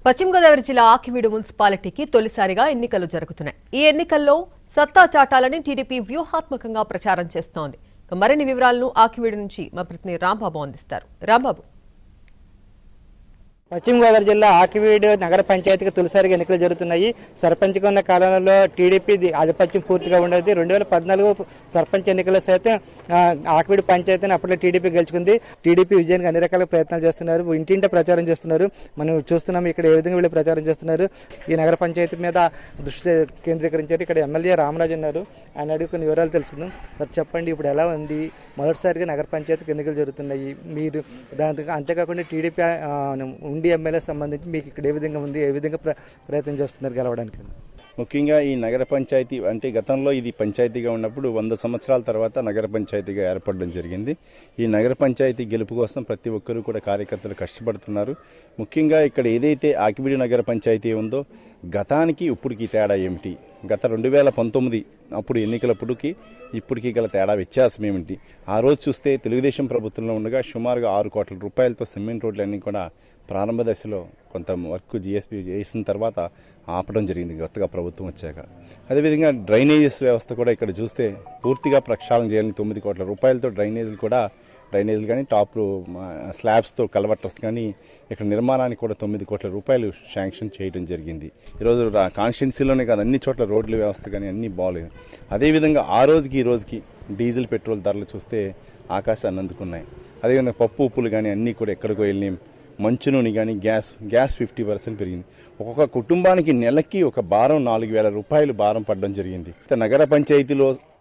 పశ్చిమ గోదావరి జిల్లా ఆకివీడు మున్సిపాలిటీకి తొలిసారిగా ఎన్నికలు జరుగుతున్నాయి ఈ ఎన్నికల్లో సత్తా చాటాలని టీడీపీ వ్యూహాత్మకంగా ప్రచారం చేస్తోంది ఇక మరిన్ని వివరాలను ఆకివీడు నుంచి మా ప్రతినిధి రాంబాబు అందిస్తారు రాంబాబు పశ్చిమ గోదావరి జిల్లా ఆకివీడు నగర పంచాయతీకి తొలిసారిగా ఎన్నికలు జరుగుతున్నాయి సర్పంచ్గా ఉన్న కాలంలో టీడీపీ ఆధిపత్యం పూర్తిగా ఉండేది రెండు వేల పద్నాలుగు సర్పంచ్ ఎన్నికల్లో సైతం ఆ, ఆకివీడు పంచాయతీని అప్పట్లో టీడీపీ గెలుచుకుంది టీడీపీ విజయానికి అన్ని రకాల ప్రయత్నాలు చేస్తున్నారు ఇంటింట ప్రచారం చేస్తున్నారు మనం చూస్తున్నాం ఇక్కడ ఏ విధంగా వీళ్ళు ప్రచారం చేస్తున్నారు ఈ నగర పంచాయతీ మీద దృష్టి కేంద్రీకరించారు ఇక్కడ ఎమ్మెల్యే రామరాజు ఉన్నారు ఆయన అడిగి కొన్ని వివరాలు తెలుసుకుందాం సార్ చెప్పండి ఇప్పుడు ఎలా ఉంది మొదటిసారిగా నగర పంచాయతీకి ఎన్నికలు జరుగుతున్నాయి మీరు దాంతో అంతేకాకుండా టీడీపీ ఆ, ఉండి ఎమ్మెల్యే సంబంధించి మీకు ఇక్కడ ఏ విధంగా ఉంది ఏ విధంగా ప్ర- ప్రయత్నం చేస్తున్నారు గెలవడానికి ముఖ్యంగా ఈ నగర పంచాయతీ అంటే గతంలో ఇది పంచాయతీగా ఉన్నప్పుడు వంద సంవత్సరాల తర్వాత నగర పంచాయతీగా ఏర్పడడం జరిగింది ఈ నగర పంచాయతీ గెలుపు కోసం ప్రతి ఒక్కరూ కూడా కార్యకర్తలు కష్టపడుతున్నారు ముఖ్యంగా ఇక్కడ ఏదైతే ఆకిబిడి నగర పంచాయతీ ఉందో గతానికి ఇప్పటికి తేడా ఏమిటి గత రెండు వేల పంతొమ్మిది అప్పుడు ఎన్నికలప్పుడుకి ఇప్పటికి గల తేడా వ్యత్యాసం ఏమిటి ఆ రోజు చూస్తే తెలుగుదేశం ప్రభుత్వంలో ఉండగా సుమారుగా ఆరు కోట్ల రూపాయలతో సిమెంట్ రోడ్లన్నీ కూడా ప్రారంభ దశలో కొంత వర్క్ జిఎస్పీ చేసిన తర్వాత ఆపడం జరిగింది కొత్తగా ప్రభుత్వం వచ్చాక అదేవిధంగా డ్రైనేజెస్ వ్యవస్థ కూడా ఇక్కడ చూస్తే పూర్తిగా ప్రక్షాళన చేయాలని తొమ్మిది కోట్ల రూపాయలతో డ్రైనేజీలు కూడా డ్రైనేజీలు కానీ టాప్ స్లాబ్స్తో కలవటర్స్ కానీ ఇక్కడ నిర్మాణానికి కూడా తొమ్మిది కోట్ల రూపాయలు శాంక్షన్ చేయడం జరిగింది ఈరోజు కాన్స్టిట్యున్సీలోనే కాదు అన్ని చోట్ల రోడ్ల వ్యవస్థ కానీ అన్నీ బాగలేదు అదేవిధంగా ఆ రోజుకి ఈ రోజుకి డీజిల్ పెట్రోల్ ధరలు చూస్తే ఆకాశాన్ని అందుకున్నాయి అదేవిధంగా పప్పు ఉప్పులు కానీ అన్నీ కూడా ఎక్కడికో వెళ్ళినాయి మంచు నూనె కానీ గ్యాస్ గ్యాస్ ఫిఫ్టీ పర్సెంట్ పెరిగింది ఒక్కొక్క కుటుంబానికి నెలకి ఒక భారం నాలుగు వేల రూపాయలు భారం పడడం జరిగింది నగర పంచాయతీలో